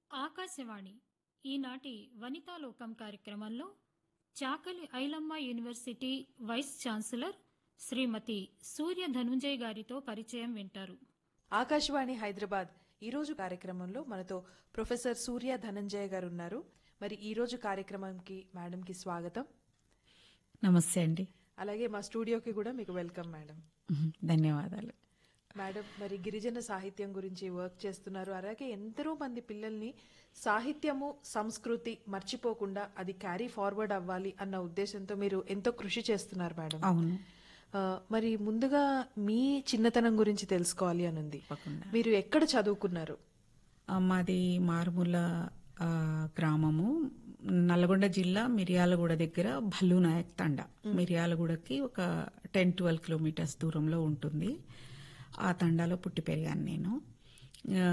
ఆకాశవాణి ఈనాటి వనితాలోకం కార్యక్రమంలో Chakali Ailamma university vice chancellor Shrimati Surya Dhanunjay గారితో పరిచయం వింటారు ఆకాశవాణి హైదరాబాద్ ఈ రోజు కార్యక్రమంలో మనతో ప్రొఫెసర్ సూర్య ధనంజయ గారు ఉన్నారు మరి ఈ రోజు కార్యక్రమంకి మేడంకి స్వాగతం నమస్తే అండి అలాగే మా స్టూడియోకి కూడా మీకు వెల్కమ్ మేడం ధన్యవాదాలు మేడం మరి గిరిజన సాహిత్యం గురించి వర్క్ చేస్తున్నారు అలాగే ఎందరో మంది పిల్లల్ని సాహిత్యము సంస్కృతి మర్చిపోకుండా అది క్యారీ ఫార్వర్డ్ అవ్వాలి అన్న ఉద్దేశంతో మీరు ఎంతో కృషి చేస్తున్నారు మేడం అవును ఆ, మరి ముందుగా మీ చిన్నతనం గురించి తెలుసుకోవాలి అని ఉంది తప్పకుండా. మీరు ఎక్కడ చదువుకున్నారు ఆ, మాది మారుమూల ఆ, గ్రామము నల్గొండ జిల్లా మిర్యాలగూడ దగ్గర భల్లు నాయక్ తండ మిర్యాలగూడకి ఒక టెన్ ట్వెల్వ్ కిలోమీటర్స్ దూరంలో ఉంటుంది ఆ తండాలో పుట్టి పెరిగాను నేను ఆ,